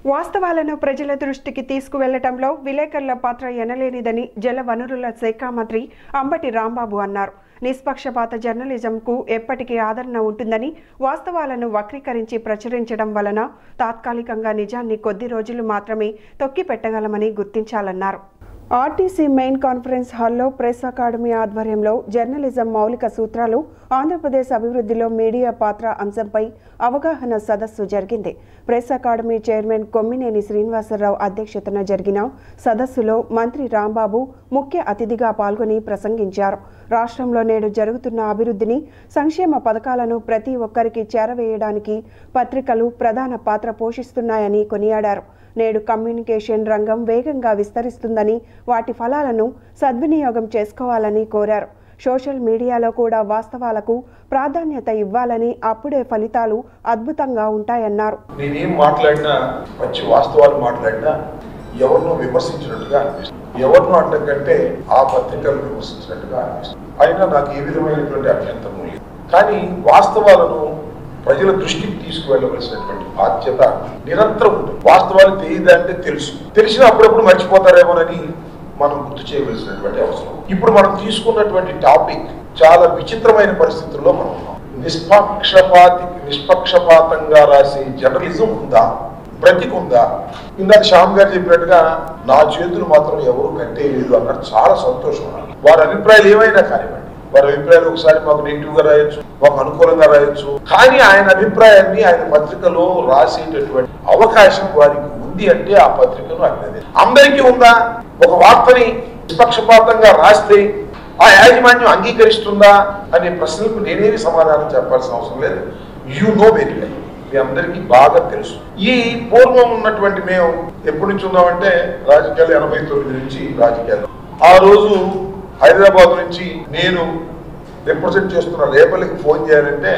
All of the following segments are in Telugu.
వాస్తవాలను ప్రజల దృష్టికి తీసుకువెళ్లటంలో విలేకరుల పాత్ర ఎనలేనిదని జల వనరుల శాఖ మంత్రి అంబటి రాంబాబు అన్నారు నిష్పక్షపాత జర్నలిజంకు ఎప్పటికీ ఆదరణ ఉంటుందని వాస్తవాలను వక్రీకరించి ప్రచురించడం వలన తాత్కాలికంగా నిజాన్ని కొద్ది రోజులు మాత్రమే తొక్కి పెట్టగలమని గుర్తించాలన్నారు ఆర్టీసీ మెయిన్ కాన్ఫరెన్స్ హాల్లో ప్రెస్ అకాడమీ ఆధ్వర్యంలో జర్నలిజం మౌలిక సూత్రాలు ఆంధ్రప్రదేశ్ అభివృద్ధిలో మీడియా పాత్ర అంశంపై అవగాహన సదస్సు జరిగింది press academy chairman Kommineni Srinivasa Rao అధ్యక్షతన జరిగిన సదస్సులో మంత్రి రాంబాబు ముఖ్య అతిథిగా పాల్గొని ప్రసంగించారు రాష్ట్రంలో నేడు జరుగుతున్న అభివృద్ధిని సంక్షేమ పథకాలను ప్రతి ఒక్కరికి చేరవేయడానికి పత్రికలు ప్రధాన పాత్ర పోషిస్తున్నాయని కొనియాడారు నేడు కమ్యూనికేషన్ రంగం వేగంగా విస్తరిస్తుందని వాటి ఫలాలను సద్వినియోగం చేసుకోవాలని కోరారు సోషల్ మీడియాలో కూడా వాస్తవాలకు ప్రాధాన్యత ఇవ్వాలని అప్పుడే ఫలితాలు అద్భుతంగా ఉంటాయన్నారు నేనేం మాట్లాడినా మంచి వాస్తవాలు మాట్లాడినా ఎవరినో విమర్శించినట్టుగా అనిపిస్తుంది ఎవరినో అంటం కంటే ఆ పత్రికలను విమర్శించినట్టుగా అనిపిస్తుంది అయినా నాకు ఏ విధమైనటువంటి అభ్యంతరం లేదు కానీ వాస్తవాలను ప్రజల దృష్టికి తీసుకువెళ్ళవలసినటువంటి బాధ్యత నిరంతరం ఉంటుంది వాస్తవాలు తెలియదంటే తెలుసు తెలిసిన అప్పుడప్పుడు మర్చిపోతారేమోనని మనం గుర్తు చేయవలసినటువంటి అవసరం ఇప్పుడు మనం తీసుకున్నటువంటి టాపిక్ చాలా విచిత్రమైన పరిస్థితుల్లో మనం ఉన్నాం నిష్పక్షపాతి నిష్పక్షపాతంగా రాసే జర్నలిజం ఉందా బ్రతికుందా ఇందాక శ్యామ్ గారు చెప్పినట్టుగా నా చేతులు మాత్రం ఎవరు కట్టేయలేదు అన్నట్టు చాలా సంతోషం నాకు. వారి అభిప్రాయాలు ఏమైనా కానివ్వండి వారి అభిప్రాయాలు ఒకసారి మాకు నెగిటివ్ గా రాయొచ్చు మాకు అనుకూలంగా రాయొచ్చు కానీ ఆయన అభిప్రాయాన్ని ఆయన పత్రికలో రాసేటటువంటి అవకాశం వారికి ఉంది అంటే ఆ పత్రికను అన్నది అందరికీ ఉందా ఒక వార్తని నిష్పక్షపాతంగా రాస్తే ఆ యాజమాన్యం అంగీకరిస్తుందా అనే ప్రశ్నలకు నేనేమి సమాధానం చెప్పాల్సిన అవసరం లేదు యు నో వెరీ వెల్ మీ అందరికీ బాగా తెలుసు ఈ పూర్వం ఉన్నటువంటి మేము ఎప్పటి నుంచి ఉన్నామంటే రాజకీయాలు ఎనభై తొమ్మిది నుంచి రాజకీయాలు ఆ రోజు హైదరాబాద్ నుంచి నేను రిప్రజెంట్ చేస్తున్న రేపల్లికి ఫోన్ చేయాలంటే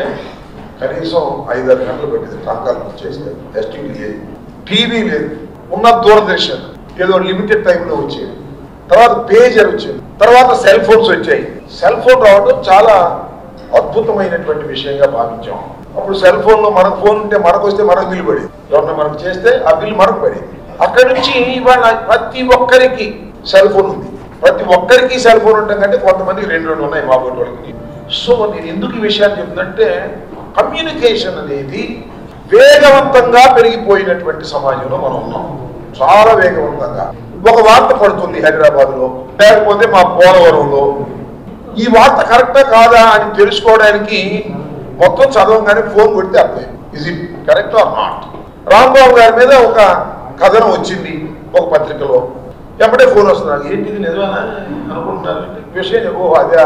కనీసం ఐదారు గంటలు పెట్టింది ట్రంకాలు బుక్ చేస్తే ఎస్టీడీ లేదు టీవీ లేదు ఉన్న దూరదర్శన్ ఏదో లిమిటెడ్ టైంలో వచ్చేది తర్వాత పేజర్ వచ్చింది తర్వాత సెల్ ఫోన్స్ వచ్చాయి సెల్ ఫోన్ రావడం చాలా అద్భుతమైనటువంటి విషయంగా భావించాం అప్పుడు సెల్ ఫోన్ లో మనకు ఫోన్ ఉంటే మనకు వస్తే మనకు బిల్లు పడేది ఎవరన్నా మనకు చేస్తే ఆ బిల్లు మనకు పడేది అక్కడి నుంచి ఇవాళ ప్రతి ఒక్కరికి సెల్ ఫోన్ ఉంది ప్రతి ఒక్కరికి సెల్ ఫోన్ ఉండటం కంటే కొంతమందికి రెండు రెండు ఉన్నాయి మా బోటి వాళ్ళకి సో నేను ఎందుకు ఈ విషయాన్ని చెప్తుందంటే కమ్యూనికేషన్ అనేది వేగవంతంగా పెరిగిపోయినటువంటి సమాజంలో మనం ఉన్నాం చాలా వేగవంతంగా ఒక వార్త పడుతుంది హైదరాబాద్ లో లేకపోతే మా పోలవరంలో ఈ వార్త కరెక్టా కాదా అని తెలుసుకోవడానికి మొత్తం చదవగానే ఫోన్ కొడితే అర్థం is it correct or not Rambabu గారి మీద ఒక కథనం వచ్చింది ఒక పత్రికలో ఎప్పుడే ఫోన్ వస్తుంది నాకు ఏంటి ఇది నిజమేనా అనుకుంటున్నారు విషయం ఓ అదే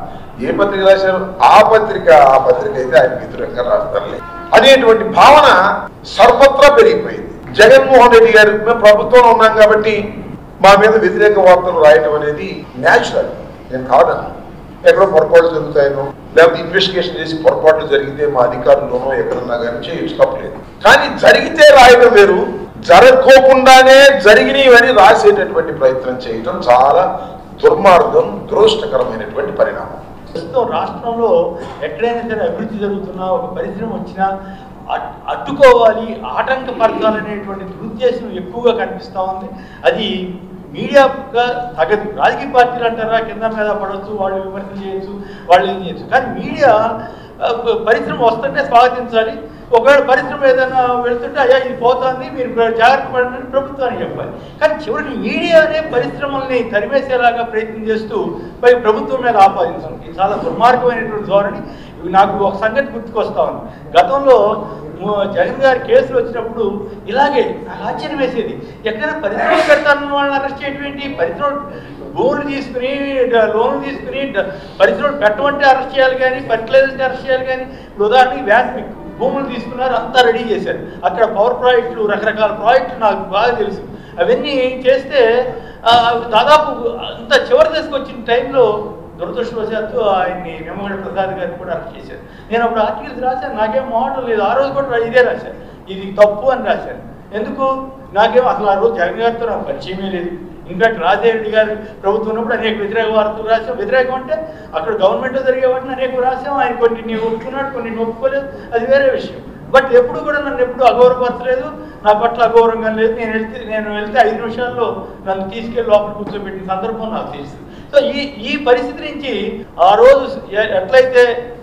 ఏ పత్రిక రాశారు ఆ పత్రిక ఆ పత్రిక అయితే ఆయన వ్యతిరేకంగా రాస్తారులే అనేటువంటి భావన సర్వత్రా పెరిగిపోయింది జగన్మోహన్ రెడ్డి గారు మేము ప్రభుత్వంలో ఉన్నాం కాబట్టి మా మీద వ్యతిరేక వార్తలు రాయడం అనేది న్యాచురల్ నేను కాదను ఎక్కడో పొరపాట్లు జరుగుతాయనో లేకపోతే ఇన్వెస్టిగేషన్ చేసి పొరపాట్లు జరిగితే మా అధికారుల్లోనో ఎక్కడన్నా కానీ చేయొచ్చు తప్పలేదు కానీ జరిగితే రాయడం వేరు జరగకోకుండానే జరిగినవని రాసేటటువంటి ప్రయత్నం చేయడం చాలా దుర్మార్గం దురదృష్టకరమైనటువంటి పరిణామం ప్రస్తుతం రాష్ట్రంలో ఎక్కడైనా సరే అభివృద్ధి జరుగుతున్నా ఒక పరిశ్రమ వచ్చినా అడ్- అడ్డుకోవాలి ఆటంకపరచాలనేటువంటి దురుద్దేశం ఎక్కువగా కనిపిస్తూ ఉంది అది మీడియాగా తగదు రాజకీయ పార్టీలు అంటారా కింద మీద పడవచ్చు వాళ్ళు విమర్శలు చేయొచ్చు వాళ్ళు ఏం చేయొచ్చు కానీ మీడియా ఆ, పరిశ్రమ వస్తుంటే స్వాగతించాలి ఒకవేళ పరిశ్రమ ఏదైనా వెళ్తుంటే అయ్యా ఇది పోతుంది మీరు జాగ్రత్త పడండి ప్రభుత్వానికి చెప్పాలి కానీ చివరికి మీడియానే పరిశ్రమల్ని తరిమేసేలాగా ప్రయత్నం చేస్తూ పై ప్రభుత్వం మీద ఆపాదించడం ఇది చాలా దుర్మార్గమైనటువంటి ధోరణి ఇవి నాకు ఒక సంగతి గుర్తుకొస్తా ఉంది గతంలో ము- జగన్ గారి కేసులు వచ్చినప్పుడు ఇలాగే నాకు ఆశ్చర్యం వేసేది ఎక్కడైనా పరిశ్రమ పెడతానన్న వాళ్ళని అరెస్ట్ చేయడం ఏంటి పరిశ్రమ భూములు తీసుకుని డ- లోన్లు తీసుకుని డ- పరిశ్రమలు పెట్టమంటే అరెస్ట్ చేయాలి కానీ పెట్టలేదంటే అరెస్ట్ చేయాలి కానీ ఇప్పుడు ఉదాహరణకి వ్యాన్ భూములు తీసుకున్నారు అంతా రెడీ చేశారు అక్కడ పవర్ ప్రాజెక్టులు రకరకాల ప్రాజెక్టులు నాకు బాగా తెలుసు అవన్నీ చేస్తే ఆ, దాదాపు అంత చివరి దశకు వచ్చిన టైంలో దురదృష్టవశాత్తు ఆయన్ని నిమ్మగడ్డ ప్రసాద్ గారిని కూడా అరెస్ట్ చేశారు నేను అప్పుడు ఆర్టికల్స్ రాశాను నాకేం మోడల్ లేదు ఆ రోజు కూడా ఇదే రాశాను ఇది తప్పు అని రాశాను ఎందుకు నాకేం అసలు ఆ రోజు జగన్ గారితో నాకు పరిచయమే లేదు ఇన్ఫాక్ట్ రాజేరెడ్డి గారు ప్రభుత్వం ఉన్నప్పుడు అనేక వ్యతిరేక వార్తలు రాసాం వ్యతిరేకం అంటే అక్కడ గవర్నమెంట్లో జరిగే వాటిని అనేక రాసాం ఆయన కొన్ని ఒప్పుకున్నాడు కొన్ని ఒప్పుకోలేదు అది వేరే విషయం బట్ ఎప్పుడు కూడా నన్ను ఎప్పుడు అగౌరవపరచలేదు నా పట్ల అగౌరవంగా లేదు నేను వెళ్తే నేను వెళ్తే ఐదు నిమిషాల్లో నన్ను తీసుకెళ్లి లోపల కూర్చోబెట్టిన సందర్భం నాకు తెలుసు సో ఈ ఈ పరిస్థితి నుంచి ఆ రోజు ఎ- ఎట్లయితే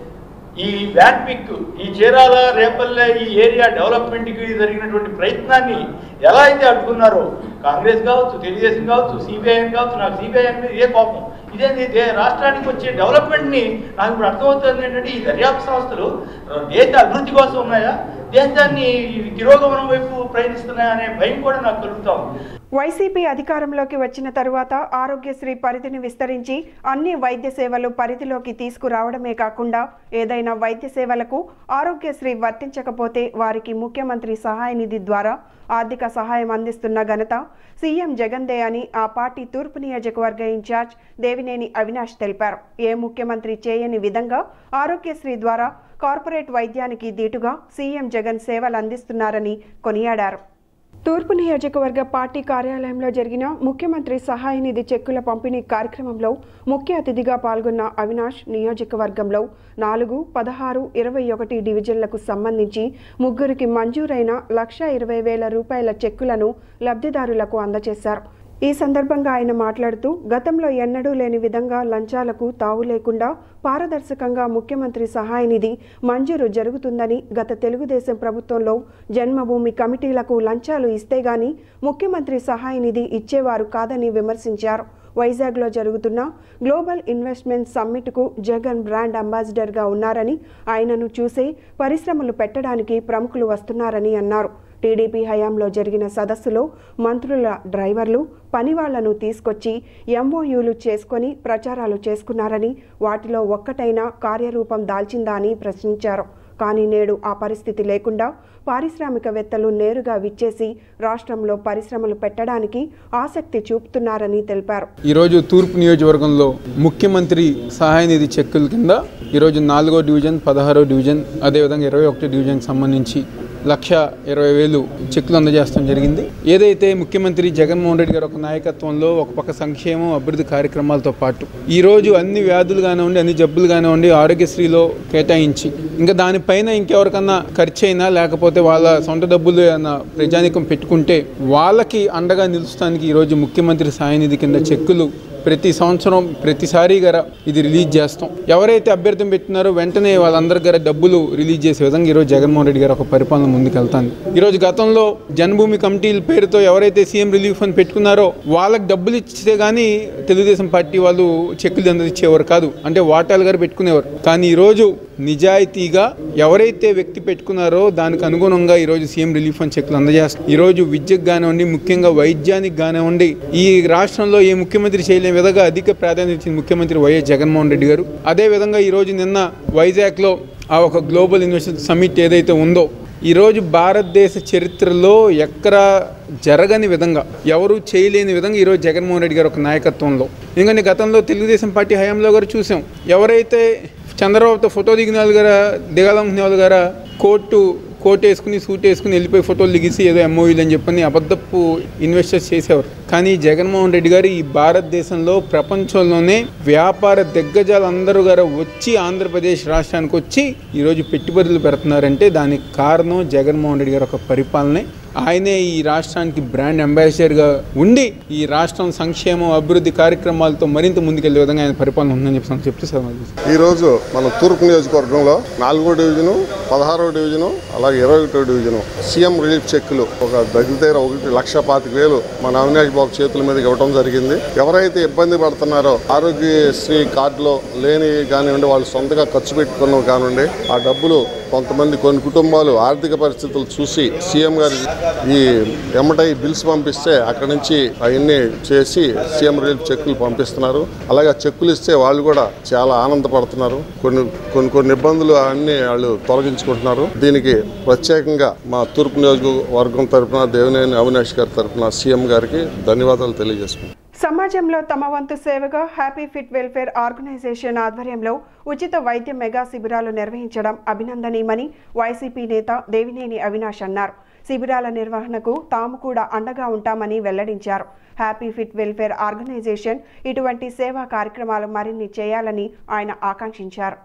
ఈ వ్యాన్పిక్ ఈ చీరాల రేపల్లె ఈ ఏరియా డెవలప్మెంట్కి జరిగినటువంటి ప్రయత్నాన్ని ఎలా అయితే అడ్డుకున్నారో కాంగ్రెస్ కావచ్చు తెలుగుదేశం కావచ్చు సిపిఐఎం కావచ్చు నాకు సిపిఐఎం మీద ఏ కోపం ఇదేంటి దే- రాష్ట్రానికి వచ్చే డెవలప్మెంట్ని నాకు ఇప్పుడు అర్థమవుతుంది ఏంటంటే ఈ దర్యాప్తు సంస్థలు దేశ అభివృద్ధి కోసం ఉన్నాయా దేశాన్ని తిరోగమనం వైపు ప్రయత్నిస్తున్నాయా అనే భయం కూడా నాకు కలుగుతా ఉంది వైసీపీ అధికారంలోకి వచ్చిన తరువాత ఆరోగ్యశ్రీ పరిధిని విస్తరించి అన్ని వైద్య సేవలు పరిధిలోకి తీసుకురావడమే కాకుండా ఏదైనా వైద్య సేవలకు ఆరోగ్యశ్రీ వర్తించకపోతే వారికి ముఖ్యమంత్రి సహాయ నిధి ద్వారా ఆర్థిక సహాయం అందిస్తున్న ఘనత సీఎం జగన్దే అని ఆ పార్టీ తూర్పు నియోజకవర్గ ఇన్ఛార్జ్ దేవినేని అవినాష్ తెలిపారు ఏ ముఖ్యమంత్రి చేయని విధంగా ఆరోగ్యశ్రీ ద్వారా కార్పొరేట్ వైద్యానికి దీటుగా సీఎం జగన్ సేవలు అందిస్తున్నారని కొనియాడారు తూర్పు నియోజకవర్గ పార్టీ కార్యాలయంలో జరిగిన ముఖ్యమంత్రి సహాయ నిధి చెక్కుల పంపిణీ కార్యక్రమంలో ముఖ్య అతిథిగా పాల్గొన్న అవినాష్ నియోజకవర్గంలో నాలుగు పదహారు ఇరవై ఒకటి డివిజన్లకు సంబంధించి ముగ్గురికి మంజూరైన లక్ష ఇరవై వేల రూపాయల చెక్కులను లబ్ధిదారులకు అందజేశారు ఈ సందర్భంగా ఆయన మాట్లాడుతూ గతంలో ఎన్నడూ లేని విధంగా లంచాలకు తావు లేకుండా పారదర్శకంగా ముఖ్యమంత్రి సహాయ నిధి మంజూరు జరుగుతుందని గత తెలుగుదేశం ప్రభుత్వంలో జన్మభూమి కమిటీలకు లంచాలు ఇస్తే గాని ముఖ్యమంత్రి సహాయ నిధి ఇచ్చేవారు కాదని విమర్శించారు వైజాగ్లో జరుగుతున్న గ్లోబల్ ఇన్వెస్ట్మెంట్ సమ్మిట్కు జగన్ బ్రాండ్ అంబాసిడర్గా ఉన్నారని ఆయనను చూసే పరిశ్రమలు పెట్టడానికి ప్రముఖులు వస్తున్నారని అన్నారు టీడీపీ హయాంలో జరిగిన సదస్సులో మంత్రుల డ్రైవర్లు పనివాళ్లను తీసుకొచ్చి ఎంఓయూలు చేసుకొని ప్రచారాలు చేసుకున్నారని వాటిలో ఒక్కటైనా కార్యరూపం దాల్చిందా అని ప్రశ్నించారు కానీ నేడు ఆ పరిస్థితి లేకుండా పారిశ్రామికవేత్తలు నేరుగా విచ్చేసి రాష్ట్రంలో పరిశ్రమలు పెట్టడానికి ఆసక్తి చూపుతున్నారని తెలిపారు ఈరోజు తూర్పు నియోజకవర్గంలో ముఖ్యమంత్రి సహాయ నిధి చెక్కుల కింద ఈరోజు నాలుగో డివిజన్ పదహారో డివిజన్ అదేవిధంగా ఇరవై ఒకటి డివిజన్కి సంబంధించి లక్ష ఇరవై వేలు చెక్కులు అందజేస్తాం జరిగింది ఏదైతే ముఖ్యమంత్రి జగన్మోహన్ రెడ్డి గారి ఒక నాయకత్వంలో ఒక పక్క సంక్షేమం అభివృద్ధి కార్యక్రమాలతో పాటు ఈరోజు అన్ని వ్యాధులు కానివ్వండి అన్ని జబ్బులు కానివ్వండి ఆరోగ్యశ్రీలో కేటాయించి ఇంకా దానిపైన ఇంకెవరికన్నా ఖర్చు అయినా లేకపోతే వాళ్ళ సొంత డబ్బులు ఏమన్నా ప్రజానికం పెట్టుకుంటే వాళ్ళకి అండగా నిలుస్తానికి ఈరోజు ముఖ్యమంత్రి సాయ నిధి కింద చెక్కులు ప్రతి సంవత్సరం ప్రతిసారి గార ఇది రిలీజ్ చేస్తాం ఎవరైతే అభ్యర్థం పెట్టినారో వెంటనే వాళ్ళందరి గార డబ్బులు రిలీజ్ చేసే విధంగా ఈరోజు జగన్మోహన్ రెడ్డి గారు ఒక పరిపాలన ముందుకు వెళ్తాను ఈరోజు గతంలో జన్మభూమి కమిటీల పేరుతో ఎవరైతే సీఎం రిలీఫ్ అని పెట్టుకున్నారో వాళ్ళకి డబ్బులు ఇస్తే కానీ తెలుగుదేశం పార్టీ వాళ్ళు చెక్కులు అందించేవారు కాదు అంటే వాటాలు గారు పెట్టుకునేవారు కానీ ఈరోజు నిజాయితీగా ఎవరైతే వ్యక్తి పెట్టుకున్నారో దానికి అనుగుణంగా ఈరోజు సీఎం రిలీఫ్ అని చెక్కులు అందజేస్తారు ఈరోజు విద్యకు కానివ్వండి ముఖ్యంగా వైద్యానికి కానివ్వండి ఈ రాష్ట్రంలో ఏ ముఖ్యమంత్రి చేయలేని విధంగా అధిక ప్రాధాన్యత ఇచ్చిన ముఖ్యమంత్రి వైఎస్ జగన్మోహన్ రెడ్డి గారు అదేవిధంగా ఈరోజు నిన్న వైజాగ్లో ఆ ఒక గ్లోబల్ ఇన్వెస్టర్ సమిట్ ఏదైతే ఉందో ఈరోజు భారతదేశ చరిత్రలో ఎక్కడ జరగని విధంగా ఎవరు చేయలేని విధంగా ఈరోజు జగన్మోహన్ రెడ్డి గారు ఒక నాయకత్వంలో ఎందుకంటే గతంలో తెలుగుదేశం పార్టీ హయాంలో గారు చూసాం ఎవరైతే చంద్రబాబుతో ఫోటో దిగిన వాళ్ళు గారా దిగాలనుకునే వాళ్ళు గారా కోర్టు కోట్ వేసుకుని సూట్ వేసుకుని వెళ్ళిపోయి ఫోటోలు దిగేసి ఏదో ఎంఓఈలు అని చెప్పని అబద్ధపు ఇన్వెస్టర్స్ చేసేవారు కానీ జగన్మోహన్ రెడ్డి గారు ఈ భారతదేశంలో ప్రపంచంలోనే వ్యాపార దిగ్గజాలు అందరూ గారు వచ్చి ఆంధ్రప్రదేశ్ రాష్ట్రానికి వచ్చి ఈరోజు పెట్టుబడులు పెడుతున్నారంటే దానికి కారణం జగన్మోహన్ రెడ్డి గారు ఒక పరిపాలనే ఆయనే ఈ రాష్ట్రానికి బ్రాండ్ అంబాసిడర్గా ఉండి ఈ రాష్ట్రం సంక్షేమం అభివృద్ధి కార్యక్రమాలతో మరింత ముందుకెళ్లే విధంగా ఆయన పరిపాలన ఉందని చెప్పి చెప్తే సార్ ఈ రోజు మన తూర్పు నియోజకవర్గంలో నాలుగో డివిజను పదహారో డివిజను అలాగే ఇరవై ఒకటో డివిజను సీఎం రిలీఫ్ చెక్కులు ఒక దగ్గర దగ్గర ఒకటి లక్ష పాతిక వేలు మన అవినాష్ బాబు చేతుల మీద ఇవ్వడం జరిగింది ఎవరైతే ఇబ్బంది పడుతున్నారో ఆరోగ్యశ్రీ కార్డులో లేని కానివ్వండి వాళ్ళు సొంతగా ఖర్చు పెట్టుకున్నవి కానివ్వండి ఆ డబ్బులు కొంతమంది కొన్ని కుటుంబాలు ఆర్థిక పరిస్థితులు చూసి సీఎం గారి ఈ ఎమ్మటై బిల్స్ పంపిస్తే అక్కడి నుంచి అవన్నీ చేసి సీఎం రిలీఫ్ చెక్కులు పంపిస్తున్నారు అలాగే ఆ చెక్కులు ఇస్తే వాళ్ళు కూడా చాలా ఆనందపడుతున్నారు కొన్ని కొన్ని కొన్ని ఇబ్బందులు అన్ని వాళ్ళు తొలగించుకుంటున్నారు దీనికి ప్రత్యేకంగా మా తూర్పు నియోజకవర్గం తరఫున దేవినేని అవినాష్ గారి తరఫున సీఎం గారికి ధన్యవాదాలు తెలియజేసుకుంటున్నాను సమాజంలో తమ వంతు సేవగా హ్యాపీ ఫిట్ వెల్ఫేర్ ఆర్గనైజేషన్ ఆధ్వర్యంలో ఉచిత వైద్య మెగా శిబిరాలు నిర్వహించడం అభినందనీయమని వైసీపీ నేత దేవినేని అవినాష్ అన్నారు శిబిరాల నిర్వహణకు తాము కూడా అండగా ఉంటామని వెల్లడించారు హ్యాపీ ఫిట్ వెల్ఫేర్ ఆర్గనైజేషన్ ఇటువంటి సేవా కార్యక్రమాలు మరిన్ని చేయాలని ఆయన ఆకాంక్షించారు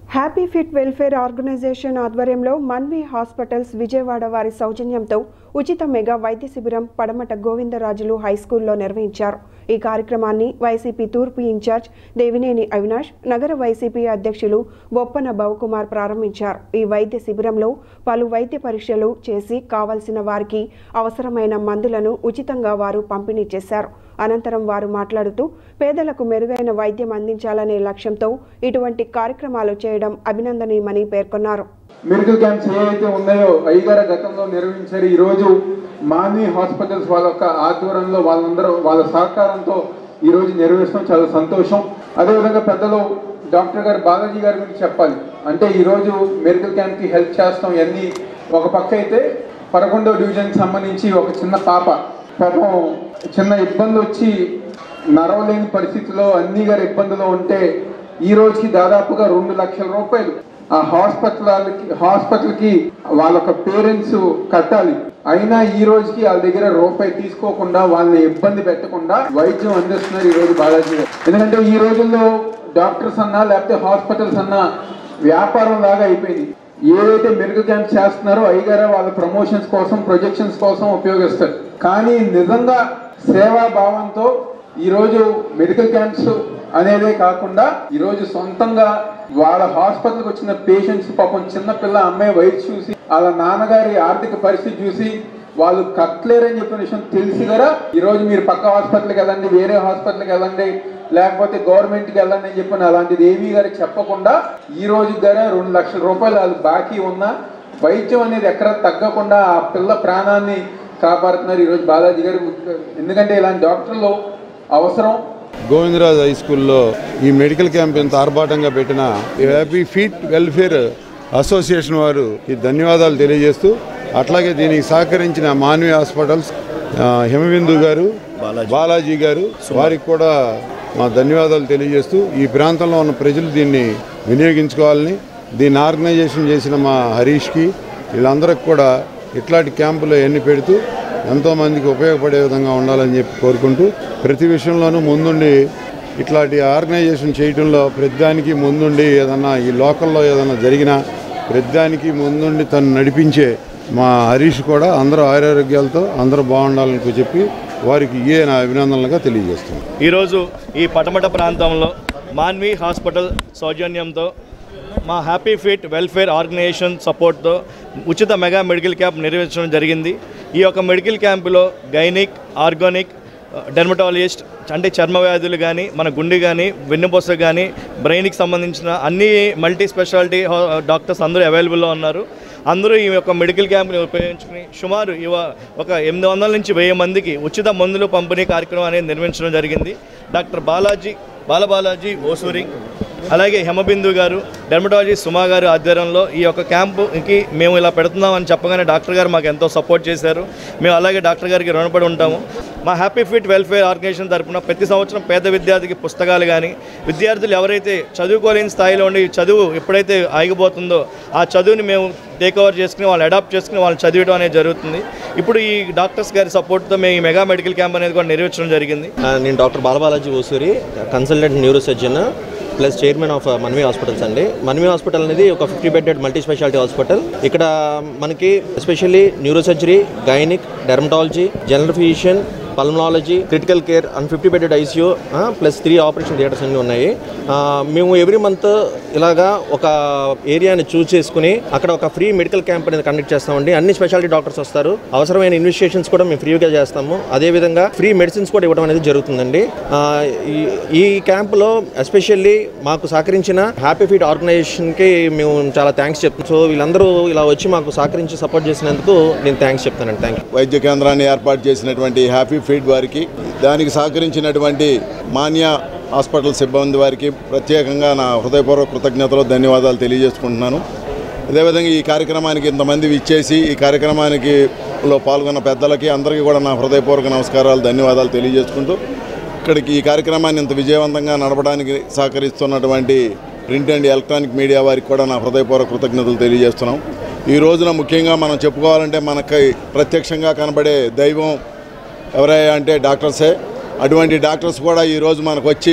హ్యాపీ ఫిట్ వెల్ఫేర్ ఆర్గనైజేషన్ ఆధ్వర్యంలో మన్వి హాస్పిటల్స్ విజయవాడ వారి సౌజన్యంతో ఉచిత మెగా వైద్య శిబిరం పడమట గోవిందరాజులు హై స్కూల్లో నిర్వహించారు ఈ కార్యక్రమాన్ని వైసీపీ తూర్పు ఇన్ఛార్జ్ దేవినేని అవినాష్ నగర వైసీపీ అధ్యక్షులు బొప్పన భవకుమార్ ప్రారంభించారు ఈ వైద్య శిబిరంలో పలు వైద్య పరీక్షలు చేసి కావలసిన వారికి అవసరమైన మందులను ఉచితంగా వారు పంపిణీ చేశారు అనంతరం వారు మాట్లాడుతూ పేదలకు మెరుగైన వైద్యం అందించాలనే లక్ష్యంతో ఇటువంటి కార్యక్రమాలు చేయడం అభినందనీయమని పేర్కొన్నారు మెడికల్ క్యాంప్స్ ఏవైతే ఉన్నాయో అయ్యగారు గతంలో నిర్వహించారు ఈ రోజు మాన్వి హాస్పిటల్స్ వాళ్ళ యొక్క ఆధ్వర్యంలో వాళ్ళందరూ వాళ్ళ సహకారంతో ఈ రోజు నిర్వహిస్తాం చాలా సంతోషం అదేవిధంగా పెద్దలు డాక్టర్ గారు బాలాజీ గారి గురించి చెప్పాలి అంటే ఈ రోజు మెడికల్ క్యాంప్ కి హెల్ప్ చేస్తాం ఇవన్నీ ఒక పక్క అయితే పదకొండవ డివిజన్ సంబంధించి ఒక చిన్న పాప పాపం చిన్న ఇబ్బంది వచ్చి నరవలేని పరిస్థితిలో అన్ని గారి ఇబ్బందులు ఉంటే ఈ రోజుకి దాదాపుగా రెండు లక్షల రూపాయలు ఆ హాస్పిటల్ హాస్పిటల్కి వాళ్ళ యొక్క పేరెంట్స్ కట్టాలి అయినా ఈ రోజుకి వాళ్ళ దగ్గర రూపాయి తీసుకోకుండా వాళ్ళని ఇబ్బంది పెట్టకుండా వైద్యం అందిస్తున్నారు ఈ రోజు బాలాజీ గారు ఎందుకంటే ఈ రోజుల్లో డాక్టర్స్ అన్నా లేకపోతే హాస్పిటల్స్ అన్నా వ్యాపారం లాగా అయిపోయింది ఏదైతే మెడికల్ క్యాంప్ చేస్తున్నారో అయ్యగారు వాళ్ళ ప్రమోషన్స్ కోసం ప్రొజెక్షన్స్ కోసం ఉపయోగిస్తారు కానీ నిజంగా సేవా భావంతో ఈరోజు మెడికల్ క్యాంప్స్ అనేదే కాకుండా ఈరోజు సొంతంగా వాళ్ళ హాస్పిటల్కి వచ్చిన పేషెంట్స్ పాపం చిన్న పిల్ల అమ్మాయి వయసు చూసి వాళ్ళ నాన్నగారి ఆర్థిక పరిస్థితి చూసి వాళ్ళు కట్టలేరని చెప్పిన విషయం తెలిసి కదా ఈరోజు మీరు పక్క హాస్పిటల్కి వెళ్ళండి వేరే హాస్పిటల్కి వెళ్ళండి లేకపోతే గవర్నమెంట్కి వెళ్ళండి అని చెప్పిన అలాంటిది ఏమీ గారు చెప్పకుండా ఈ రోజు గారే రెండు లక్షల రూపాయలు వాళ్ళు బాకీ ఉన్నా వైద్యం అనేది ఎక్కడ తగ్గకుండా ఆ పిల్ల ప్రాణాన్ని కాపాడుతున్నారు ఈరోజు బాలాజీ గారు ఎందుకంటే ఇలాంటి డాక్టర్లు అవసరం గోవిందరాజ్ హై స్కూల్లో ఈ మెడికల్ క్యాంప్ ఎంత ఆర్భాటంగా పెట్టిన ఈ హ్యాపీ ఫీట్ వెల్ఫేర్ అసోసియేషన్ వారు ఈ ధన్యవాదాలు తెలియజేస్తూ అట్లాగే దీనికి సహకరించిన మాన్వి హాస్పిటల్స్ ఆ, హిమబిందు గారు బాలాజీ గారు వారికి కూడా మా ధన్యవాదాలు తెలియజేస్తూ ఈ ప్రాంతంలో ఉన్న ప్రజలు దీన్ని వినియోగించుకోవాలని దీన్ని ఆర్గనైజేషన్ చేసిన మా హరీష్కి వీళ్ళందరికి కూడా ఇట్లాంటి క్యాంపులు ఎన్ని పెడుతూ ఎంతోమందికి ఉపయోగపడే విధంగా ఉండాలని చెప్పి కోరుకుంటూ ప్రతి విషయంలోనూ ముందుండి ఇట్లాంటి ఆర్గనైజేషన్ చేయడంలో ప్రతిదానికి ముందుండి ఏదన్నా ఈ లోకల్లో ఏదన్నా జరిగినా ప్రతిదానికి ముందుండి తను నడిపించే మా హరీష్ కూడా అందరూ ఆరోగ్యాలతో అందరూ బాగుండాలని చెప్పి వారికి ఇయే నా అభినందనలుగా తెలియజేస్తున్నాను ఈరోజు ఈ పటమట ప్రాంతంలో మాన్వి హాస్పిటల్ సౌజన్యంతో మా హ్యాపీ ఫిట్ వెల్ఫేర్ ఆర్గనైజేషన్ సపోర్ట్తో ఉచిత మెగా మెడికల్ క్యాంప్ నిర్వహించడం జరిగింది ఈ యొక్క మెడికల్ క్యాంపులో గైనిక్ ఆర్గానిక్ డెర్మటాలజిస్ట్ అంటే చర్మ వ్యాధులు కానీ మన గుండె కానీ వెన్నుపొస కానీ బ్రెయిన్కి సంబంధించిన అన్ని మల్టీ స్పెషాలిటీ డాక్టర్స్ అందరూ అవైలబుల్లో ఉన్నారు అందరూ ఈ యొక్క మెడికల్ క్యాంప్ని ఉపయోగించుకుని సుమారు ఇవ ఒక ఎనిమిది వందల నుంచి వెయ్యి మందికి ఉచిత మందులు పంపిణీ కార్యక్రమం అనేది నిర్వహించడం జరిగింది డాక్టర్ బాలాజీ బాలబాలాజీ ఓసూరి అలాగే హేమబిందు గారు డెర్మటాలజీ సుమా గారు ఆధ్వర్యంలో ఈ యొక్క క్యాంపుకి మేము ఇలా పెడుతున్నామని చెప్పగానే డాక్టర్ గారు మాకు ఎంతో సపోర్ట్ చేశారు మేము అలాగే డాక్టర్ గారికి రుణపడి ఉంటాము మా హ్యాపీ ఫిట్ వెల్ఫేర్ ఆర్గనైజేషన్ తరపున ప్రతి సంవత్సరం పేద విద్యార్థికి పుస్తకాలు కానీ విద్యార్థులు ఎవరైతే చదువుకోలేని స్థాయిలో ఉండి చదువు ఎప్పుడైతే ఆగిపోతుందో ఆ చదువుని మేము టేక్ ఓవర్ చేసుకుని వాళ్ళు అడాప్ట్ చేసుకుని వాళ్ళు చదివడం అనేది జరుగుతుంది ఇప్పుడు ఈ డాక్టర్స్ గారి సపోర్ట్తో మేము ఈ మెగా మెడికల్ క్యాంప్ అనేది కూడా నిర్వహించడం జరిగింది ఆ, నేను doctor Balabalaji Osuri consultant neuro surgeon plus chairman of Manvi hospitals అండి మన్వి హాస్పిటల్ అనేది ఒక fifty bedded multi speciality hospital ఇక్కడ మనకి especially neuro surgery gynaec dermatology general physician pulmonology critical care and fifty bedded ICU plus three operation theatres అన్నీ ఉన్నాయి ఆ, మేము ఎవ్రీ మంత్ ఇలాగా ఒక ఏరియాని చూస్ చేసుకుని అక్కడ ఒక ఫ్రీ మెడికల్ క్యాంప్ అనేది కండక్ట్ చేస్తామండి అన్ని స్పెషాలిటీ డాక్టర్స్ వస్తారు అవసరమైన ఇన్వెస్టిగేషన్స్ కూడా మేము ఫ్రీగా చేస్తాము అదేవిధంగా ఫ్రీ మెడిసిన్స్ కూడా ఇవ్వడం అనేది జరుగుతుందండి ఆ, ఈ- ఈ క్యాంపులో ఎస్పెషల్లీ మాకు సహకరించిన హ్యాపీ ఫీట్ ఆర్గనైజేషన్కి మేము చాలా థ్యాంక్స్ చెప్తాం సో వీళ్ళందరూ ఇలా వచ్చి మాకు సహకరించి సపోర్ట్ చేసినందుకు నేను థ్యాంక్స్ చెప్తానండి థ్యాంక్ యూ వైద్య కేంద్రాన్ని ఏర్పాటు చేసినటువంటి హ్యాపీ ఫీడ్ వారికి దానికి సహకరించినటువంటి మాన్య హాస్పిటల్ సిబ్బంది వారికి ప్రత్యేకంగా నా హృదయపూర్వక కృతజ్ఞతలు ధన్యవాదాలు తెలియజేసుకుంటున్నాను అదేవిధంగా ఈ కార్యక్రమానికి ఇంతమంది ఇచ్చేసి ఈ కార్యక్రమానికి లో పాల్గొన్న పెద్దలకి అందరికీ కూడా నా హృదయపూర్వక నమస్కారాలు ధన్యవాదాలు తెలియజేసుకుంటూ ఇక్కడికి ఈ కార్యక్రమాన్ని ఇంత విజయవంతంగా నడపడానికి సహకరిస్తున్నటువంటి ప్రింట్ అండ్ ఎలక్ట్రానిక్ మీడియా వారికి కూడా నా హృదయపూర్వక కృతజ్ఞతలు తెలియజేస్తున్నాం ఈ రోజున ముఖ్యంగా మనం చెప్పుకోవాలంటే మనకి ప్రత్యక్షంగా కనబడే దైవం ఎవరయ్యా అంటే డాక్టర్సే అటువంటి డాక్టర్స్ కూడా ఈరోజు మనకు వచ్చి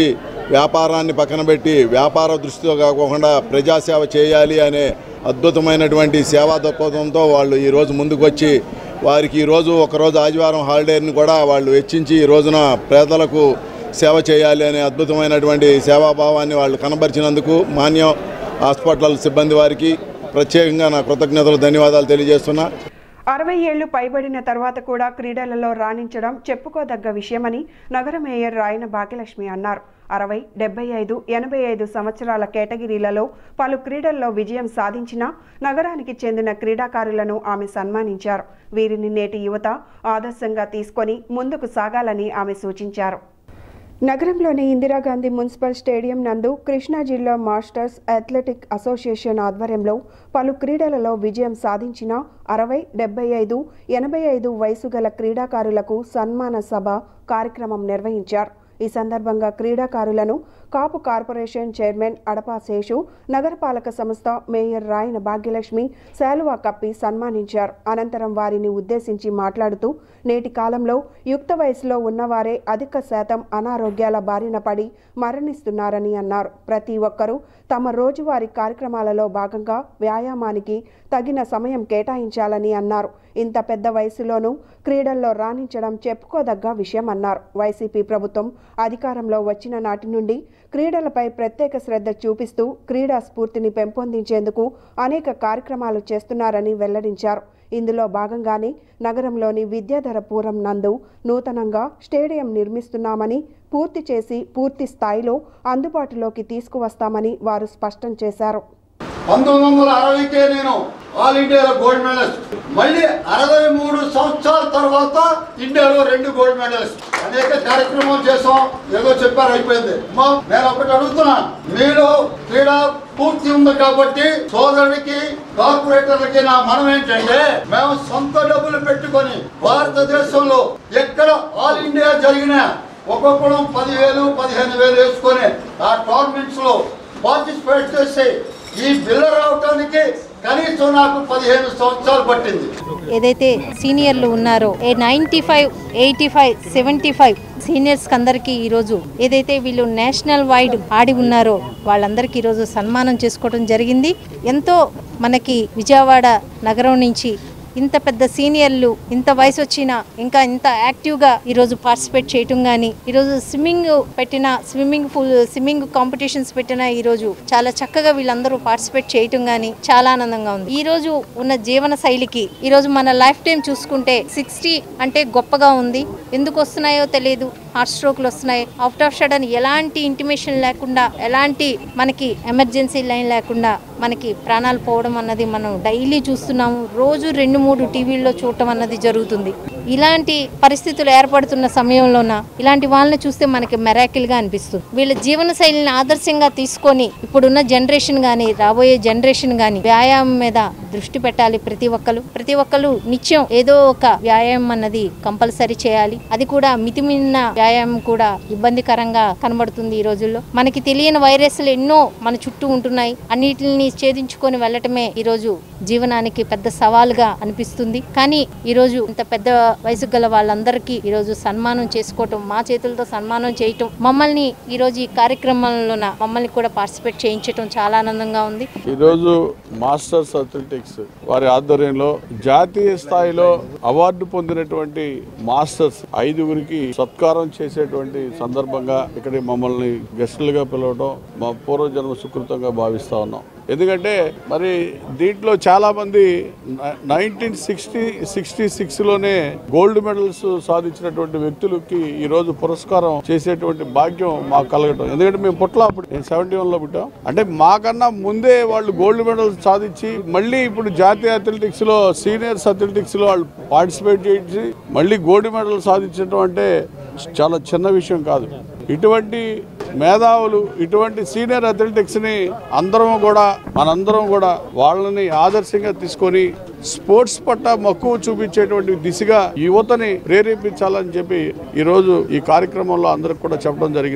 వ్యాపారాన్ని పక్కన పెట్టి వ్యాపార దృష్టితో కాకుండా ప్రజాసేవ చేయాలి అనే అద్భుతమైనటువంటి సేవా దృక్పథంతో వాళ్ళు ఈరోజు ముందుకు వచ్చి వారికి ఈరోజు ఒకరోజు ఆదివారం హాలిడేని కూడా వాళ్ళు వెచ్చించి ఈ రోజున పేదలకు సేవ చేయాలి అనే అద్భుతమైనటువంటి సేవాభావాన్ని వాళ్ళు కనబరిచినందుకు మాన్యం హాస్పిటల్ సిబ్బంది వారికి ప్రత్యేకంగా నా కృతజ్ఞతలు ధన్యవాదాలు తెలియజేస్తున్నా అరవై ఏళ్లు పైబడిన తర్వాత కూడా క్రీడలలో రాణించడం చెప్పుకోదగ్గ విషయమని నగర మేయర్ రాయన భాగ్యలక్ష్మి అన్నారు అరవై డెబ్బై ఐదు ఎనభై ఐదు సంవత్సరాల కేటగిరీలలో పలు క్రీడల్లో విజయం సాధించిన నగరానికి చెందిన క్రీడాకారులను ఆమె సన్మానించారు వీరిని నేటి యువత ఆదర్శంగా తీసుకొని ముందుకు సాగాలని ఆమె సూచించారు నగరంలోని ఇందిరాగాంధీ మున్సిపల్ స్టేడియం నందు కృష్ణా జిల్లా మాస్టర్స్ అథ్లెటిక్ అసోసియేషన్ ఆధ్వర్యంలో పలు క్రీడలలో విజయం సాధించిన అరవై డెబ్బై ఐదు ఎనభై ఐదు వయసు గల క్రీడాకారులకు సన్మాన సభ కార్యక్రమం నిర్వహించారు ఈ సందర్భంగా క్రీడాకారులను కాపు కార్పొరేషన్ చైర్మన్ అడపా శేషు నగరపాలక సంస్థ మేయర్ రాయన భాగ్యలక్ష్మి శాలువా కప్పి సన్మానించారు అనంతరం వారిని ఉద్దేశించి మాట్లాడుతూ నేటి కాలంలో యుక్త వయసులో ఉన్నవారే అధిక శాతం అనారోగ్యాల బారిన పడి మరణిస్తున్నారని అన్నారు ప్రతి ఒక్కరూ తమ రోజువారీ కార్యక్రమాలలో భాగంగా వ్యాయామానికి తగిన సమయం కేటాయించాలని అన్నారు ఇంత పెద్ద వయసులోనూ క్రీడల్లో రాణించడం చెప్పుకోదగ్గ విషయం అన్నారు వైసీపీ ప్రభుత్వం అధికారంలో వచ్చిన నాటి నుండి క్రీడలపై ప్రత్యేక శ్రద్ధ చూపిస్తూ క్రీడా స్ఫూర్తిని పెంపొందించేందుకు అనేక కార్యక్రమాలు చేస్తున్నారని వెల్లడించారు ఇందులో భాగంగానే నగరంలోని విద్యాధరపురం నందు నూతనంగా స్టేడియం నిర్మిస్తున్నామని పూర్తి చేసి పూర్తి స్థాయిలో అందుబాటులోకి తీసుకువస్తామని వారు స్పష్టం చేశారు పంతొమ్మిది వందల అరవైకే నేను ఆల్ ఇండియాలో గోల్డ్ మెడలిస్ట్ మళ్ళీ అరవై మూడు సంవత్సరాల తర్వాత ఇండియాలో రెండు గోల్డ్ మెడలిస్ట్ అనేక కార్యక్రమాలు చేసాం ఏదో చెప్పారు అయిపోయింది అమ్మా, నేను ఒకటి అడుగుతున్నాను మీలో క్రీడా పూర్తి ఉంది కాబట్టి సోదరుడికి కార్పొరేటర్లకి నా మనం ఏంటంటే మేము సొంత డబ్బులు పెట్టుకొని భారతదేశంలో ఎక్కడ ఆల్ ఇండియా జరిగినా ఒక్కొక్కడం పదివేలు పదిహేను వేలు వేసుకొని ఆ టోర్నమెంట్స్ లో పార్టిసిపేట్ చేసి ఈ బిల్ల రావటానికి కనీసం నాకు పదిహేను సంవత్సరాలు పట్టింది ఏదైతే సీనియర్లు ఉన్నారో ఏ ninety five eighty five seventy five seniors అందరికీ ఈరోజు ఏదైతే వీళ్ళు నేషనల్ వైడ్ ఆడి ఉన్నారో వాళ్ళందరికీ ఈరోజు సన్మానం చేసుకోవడం జరిగింది ఎంతో మనకి విజయవాడ నగరం నుంచి ఇంత పెద్ద సీనియర్లు ఇంత వయసు వచ్చిన ఇంకా ఇంత యాక్టివ్గా ఈరోజు పార్టిసిపేట్ చేయటం కానీ ఈరోజు స్విమ్మింగ్ పెట్టిన స్విమ్మింగ్ పూల్ స్విమ్మింగ్ కాంపిటీషన్స్ పెట్టిన ఈరోజు చాలా చక్కగా వీళ్ళందరూ పార్టిసిపేట్ చేయటం కానీ చాలా ఆనందంగా ఉంది ఈ రోజు ఉన్న జీవన శైలికి ఈ రోజు మన లైఫ్ టైం చూసుకుంటే సిక్స్టీ అంటే గొప్పగా ఉంది ఎందుకు వస్తున్నాయో తెలియదు హార్ట్ స్ట్రోక్లు వస్తున్నాయి అవుట్ ఆఫ్ సడన్ ఎలాంటి ఇంటిమేషన్ లేకుండా ఎలాంటి మనకి ఎమర్జెన్సీ లైన్ లేకుండా మనకి ప్రాణాలు పోవడం అన్నది మనం డైలీ చూస్తున్నాము రోజు రెండు మూడు టీవీల్లో చూడటం అన్నది జరుగుతుంది ఇలాంటి పరిస్థితులు ఏర్పడుతున్న సమయంలోన ఇలాంటి వాళ్ళని చూస్తే మనకి మెరాకిల్ గా అనిపిస్తుంది వీళ్ళ జీవన శైలిని ఆదర్శంగా తీసుకొని ఇప్పుడున్న జనరేషన్ గాని రాబోయే జనరేషన్ గాని వ్యాయామం మీద దృష్టి పెట్టాలి ప్రతి ఒక్కరు ప్రతి ఒక్కరు నిత్యం ఏదో ఒక వ్యాయామం అన్నది కంపల్సరీ చేయాలి అది కూడా మితిమిన్న వ్యాయామం కూడా ఇబ్బందికరంగా కనబడుతుంది ఈ రోజుల్లో మనకి తెలియని వైరస్లు ఎన్నో మన చుట్టూ ఉంటున్నాయి అన్నిటిని ఛేదించుకొని వెళ్ళటమే ఈ రోజు జీవనానికి పెద్ద సవాలుగా అనిపిస్తుంది కానీ ఈ రోజు ఇంత పెద్ద వయసు గల వాళ్ళందరికీ ఈ రోజు సన్మానం చేసుకోవటం మా చేతులతో సన్మానం చేయటం మమ్మల్ని ఈ రోజు ఈ కార్యక్రమంలోన మమ్మల్ని కూడా పార్టిసిపేట్ చేయించటం చాలా ఆనందంగా ఉంది ఈరోజు మాస్టర్స్ అథ్లెటిక్స్ వారి ఆధ్వర్యంలో జాతీయ స్థాయిలో అవార్డు పొందినటువంటి మాస్టర్స్ ఐదుగురికి సత్కారం చేసేటువంటి సందర్భంగా ఇక్కడ మమ్మల్ని గెస్టులుగా పిలవడం మా పూర్వజన్మ సుకృతంగా భావిస్తా ఉన్నాం ఎందుకంటే మరి దీంట్లో చాలా మంది నైన్టీన్ సిక్స్టీ సిక్స్టీ సిక్స్లోనే గోల్డ్ మెడల్స్ సాధించినటువంటి వ్యక్తులకి ఈ రోజు పురస్కారం చేసేటువంటి భాగ్యం మాకు కలగటం ఎందుకంటే మేము పుట్ల అప్పుడు నేను సెవెంటీ వన్లో పుట్టాం అంటే మాకన్నా ముందే వాళ్ళు గోల్డ్ మెడల్స్ సాధించి మళ్ళీ ఇప్పుడు జాతీయ అథ్లెటిక్స్ లో సీనియర్స్ అథ్లెటిక్స్ లో వాళ్ళు పార్టిసిపేట్ చేసి మళ్ళీ గోల్డ్ మెడల్ సాధించడం అంటే చాలా చిన్న విషయం కాదు ఇటువంటి మేధావులు ఇటువంటి సీనియర్ అథ్లెటిక్స్ని అందరం కూడా మనందరం కూడా వాళ్ళని ఆదర్శంగా తీసుకొని స్పోర్ట్స్ పట్ల మక్కువ చూపించేటువంటి దిశగా యువతని ప్రేరేపించాలని చెప్పి ఈరోజు ఈ కార్యక్రమంలో అందరికి కూడా చెప్పడం జరిగింది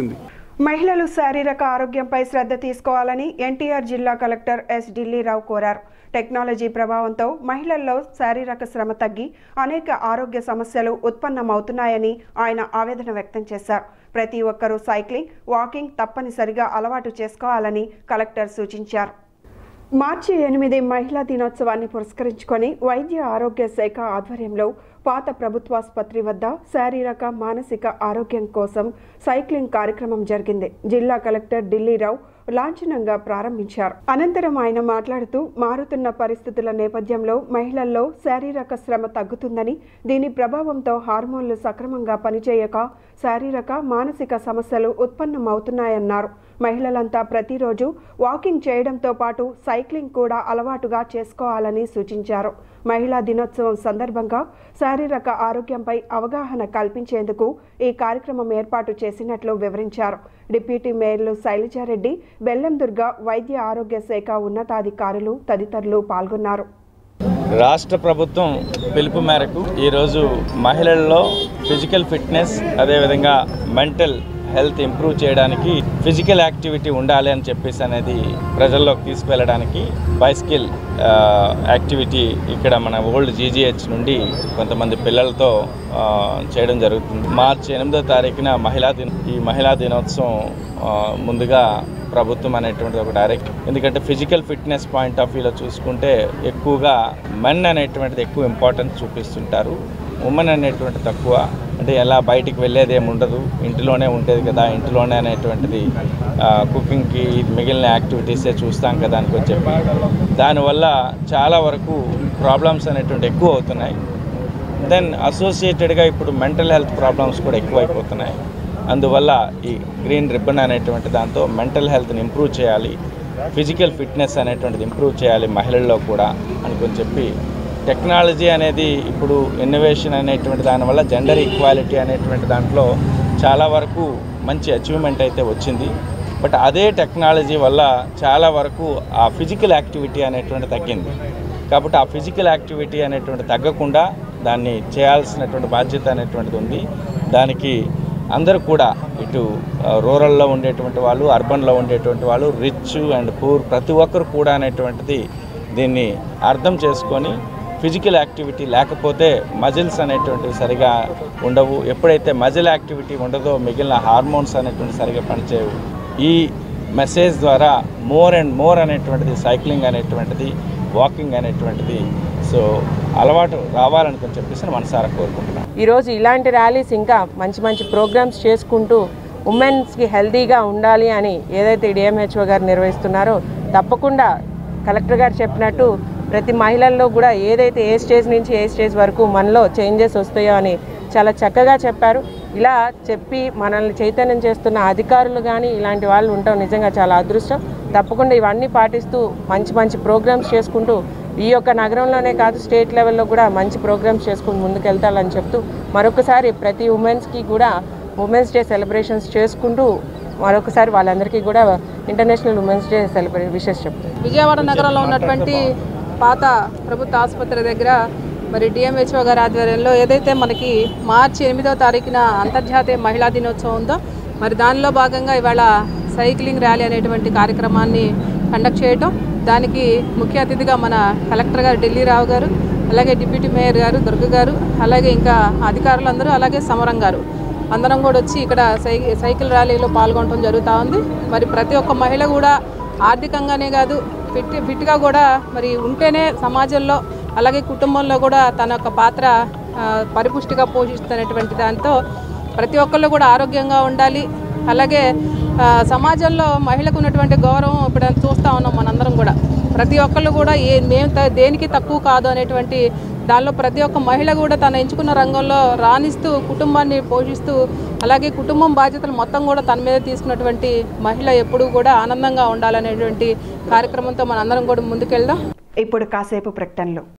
మహిళలు శారీరక ఆరోగ్యంపై శ్రద్ధ తీసుకోవాలని ఎన్టీఆర్ జిల్లా కలెక్టర్ ఎస్ ఢిల్లీరావు కోరారు టెక్నాలజీ ప్రభావంతో మహిళల్లో శారీరక శ్రమ తగ్గి అనేక ఆరోగ్య సమస్యలు ఉత్పన్నమవుతున్నాయని ఆయన ఆవేదన వ్యక్తం చేశారు ప్రతి ఒక్కరూ సైక్లింగ్ వాకింగ్ తప్పనిసరిగా అలవాటు చేసుకోవాలని కలెక్టర్ సూచించారు మార్చి ఎనిమిది మహిళా దినోత్సవాన్ని పురస్కరించుకొని వైద్య ఆరోగ్య శాఖ ఆధ్వర్యంలో పాత ప్రభుత్వాసుపత్రి వద్ద శారీరక మానసిక ఆరోగ్యం కోసం సైక్లింగ్ కార్యక్రమం జరిగింది జిల్లా కలెక్టర్ ఢిల్లీరావు లాంఛనంగా ప్రారంభించారు అనంతరం ఆయన మాట్లాడుతూ మారుతున్న పరిస్థితుల నేపథ్యంలో మహిళల్లో శారీరక శ్రమ తగ్గుతుందని దీని ప్రభావంతో హార్మోన్లు సక్రమంగా పనిచేయక శారీరక మానసిక సమస్యలు ఉత్పన్నమవుతున్నాయన్నారు మహిళలంతా ప్రతిరోజు వాకింగ్ చేయడంతో పాటు సైక్లింగ్ కూడా అలవాటుగా చేసుకోవాలని సూచించారు మహిళా దినోత్సవం సందర్భంగా శారీరక ఆరోగ్యంపై అవగాహన కల్పించేందుకు ఈ కార్యక్రమం ఏర్పాటు చేసినట్లు వివరించారు డిప్యూటీ మేయర్లు శైలజారెడ్డి బెల్లందుర్గ వైద్య ఆరోగ్య శాఖ ఉన్నతాధికారులు తదితరులు పాల్గొన్నారు రాష్ట్ర ప్రభుత్వం పిలుపు మేరకు ఈరోజు మహిళల్లో ఫిజికల్ ఫిట్నెస్ అదేవిధంగా మెంటల్ హెల్త్ ఇంప్రూవ్ చేయడానికి ఫిజికల్ యాక్టివిటీ ఉండాలి అని చెప్పేసి అనేది ప్రజల్లోకి తీసుకువెళ్ళడానికి బైస్కిల్ యాక్టివిటీ ఇక్కడ మన ఓల్డ్ జీజీహెచ్ నుండి కొంతమంది పిల్లలతో ఆ, చేయడం జరుగుతుంది మార్చి ఎనిమిదో తారీఖున మహిళా దిన ఈ మహిళా దినోత్సవం ఆ, ముందుగా ప్రభుత్వం అనేటువంటిది ఒక డైరెక్ట్ ఎందుకంటే ఫిజికల్ ఫిట్నెస్ పాయింట్ ఆఫ్ వ్యూలో చూసుకుంటే ఎక్కువగా మెన్ అనేటువంటిది ఎక్కువ ఇంపార్టెన్స్ చూపిస్తుంటారు ఉమెన్ అనేటువంటి తక్కువ అంటే ఎలా బయటికి వెళ్ళేది ఏమి ఉండదు ఇంటిలోనే ఉంటుంది కదా ఇంటిలోనే అనేటువంటిది ఆ, కుకింగ్కి మిగిలిన యాక్టివిటీసే చూస్తాం కదా అని చెప్పి దానివల్ల చాలా వరకు ప్రాబ్లమ్స్ అనేటువంటి ఎక్కువ అవుతున్నాయి దెన్ అసోసియేటెడ్గా ఇప్పుడు మెంటల్ హెల్త్ ప్రాబ్లమ్స్ కూడా ఎక్కువైపోతున్నాయి అందువల్ల ఈ గ్రీన్ రిబ్బన్ అనేటువంటి దాంతో మెంటల్ హెల్త్ని ఇంప్రూవ్ చేయాలి ఫిజికల్ ఫిట్నెస్ అనేటువంటిది ఇంప్రూవ్ చేయాలి మహిళల్లో కూడా అనుకొని చెప్పి టెక్నాలజీ అనేది ఇప్పుడు ఇన్నోవేషన్ అనేటువంటి దానివల్ల జెండర్ ఈక్వాలిటీ అనేటువంటి దాంట్లో చాలా వరకు మంచి అచీవ్మెంట్ అయితే వచ్చింది బట్ అదే టెక్నాలజీ వల్ల చాలా వరకు ఆ ఫిజికల్ యాక్టివిటీ అనేటువంటి తగ్గింది కాబట్టి ఆ ఫిజికల్ యాక్టివిటీ అనేటువంటి తగ్గకుండా దాన్ని చేయాల్సినటువంటి బాధ్యత అనేటువంటిది ఉంది దానికి అందరూ కూడా ఇటు ఆ, రూరల్లో ఉండేటువంటి వాళ్ళు అర్బన్లో ఉండేటువంటి వాళ్ళు రిచ్ అండ్ పూర్ ప్రతి ఒక్కరు కూడా అనేటువంటిది దీన్ని అర్థం చేసుకొని ఫిజికల్ యాక్టివిటీ లేకపోతే మజిల్స్ అనేటువంటివి సరిగా ఉండవు ఎప్పుడైతే మజిల్ యాక్టివిటీ ఉండదో మిగిలిన హార్మోన్స్ అనేటువంటి సరిగా పనిచేయవు ఈ మెసేజ్ ద్వారా మోర్ అండ్ మోర్ అనేటువంటిది సైక్లింగ్ అనేటువంటిది వాకింగ్ అనేటువంటిది సో అలవాటు రావాలని చెప్పేసి మనసారా కోరుకుంటున్నాను ఈరోజు ఇలాంటి ర్యాలీస్ ఇంకా మంచి మంచి ప్రోగ్రామ్స్ చేసుకుంటూ ఉమెన్స్కి హెల్తీగా ఉండాలి అని ఏదైతే డిఎంహెచ్ఓ గారు నిర్వహిస్తున్నారో తప్పకుండా కలెక్టర్ గారు చెప్పినట్టు ప్రతి మహిళల్లో కూడా ఏదైతే ఏ స్టేజ్ నుంచి ఏ స్టేజ్ వరకు మనలో చేంజెస్ వస్తాయో అని చాలా చక్కగా చెప్పారు ఇలా చెప్పి మనల్ని చైతన్యం చేస్తున్న అధికారులు కానీ ఇలాంటి వాళ్ళు ఉండటం నిజంగా చాలా అదృష్టం తప్పకుండా ఇవన్నీ పాటిస్తూ మంచి మంచి ప్రోగ్రామ్స్ చేసుకుంటూ ఈ యొక్క నగరంలోనే కాదు స్టేట్ లెవెల్లో కూడా మంచి ప్రోగ్రామ్స్ చేసుకుని ముందుకెళ్తాలని చెప్తూ మరొకసారి ప్రతి ఉమెన్స్కి కూడా ఉమెన్స్ డే సెలబ్రేషన్స్ చేసుకుంటూ మరొకసారి వాళ్ళందరికీ కూడా ఇంటర్నేషనల్ ఉమెన్స్ డే సెలబ్రే విషెస్ చెప్తాను విజయవాడ నగరంలో ఉన్నటువంటి పాత ప్రభుత్వ ఆసుపత్రి దగ్గర మరి డిఎంహెచ్ఓ గారి ఆధ్వర్యంలో ఏదైతే మనకి మార్చి ఎనిమిదో తారీఖున అంతర్జాతీయ మహిళా దినోత్సవం ఉందో మరి దానిలో భాగంగా ఇవాళ సైక్లింగ్ ర్యాలీ అనేటువంటి కార్యక్రమాన్ని కండక్ట్ చేయటం దానికి ముఖ్య అతిథిగా మన కలెక్టర్ గారు ఢిల్లీరావు గారు అలాగే డిప్యూటీ మేయర్ గారు దుర్గ గారు అలాగే ఇంకా అధికారులందరూ అలాగే సమరం గారు అందరం కూడా వచ్చి ఇక్కడ సై సైకిల్ ర్యాలీలో పాల్గొనడం జరుగుతూ ఉంది మరి ప్రతి ఒక్క మహిళ కూడా ఆర్థికంగానే కాదు ఫిట్ ఫిట్గా కూడా మరి ఉంటేనే సమాజంలో అలాగే కుటుంబంలో కూడా తన యొక్క పాత్ర ఆ, పరిపుష్టిగా పోషిస్తున్నటువంటి దాంతో ప్రతి ఒక్కళ్ళు కూడా ఆరోగ్యంగా ఉండాలి అలాగే ఆ, సమాజంలో మహిళకు ఉన్నటువంటి గౌరవం ఇప్పుడు చూస్తూ ఉన్నాం మనందరం కూడా ప్రతి ఒక్కళ్ళు కూడా ఏ మేము త- దేనికి తక్కువ కాదు అనేటువంటి దానిలో ప్రతి ఒక్క మహిళ కూడా తను ఎంచుకున్న రంగంలో రాణిస్తూ కుటుంబాన్ని పోషిస్తూ అలాగే కుటుంబం బాధ్యతలు మొత్తం కూడా తన మీద తీసుకున్నటువంటి మహిళ ఎప్పుడూ కూడా ఆనందంగా ఉండాలనేటువంటి కార్యక్రమంతో మనందరం కూడా ముందుకెళ్దాం ఇప్పుడు కాసేపు ప్రకటనలు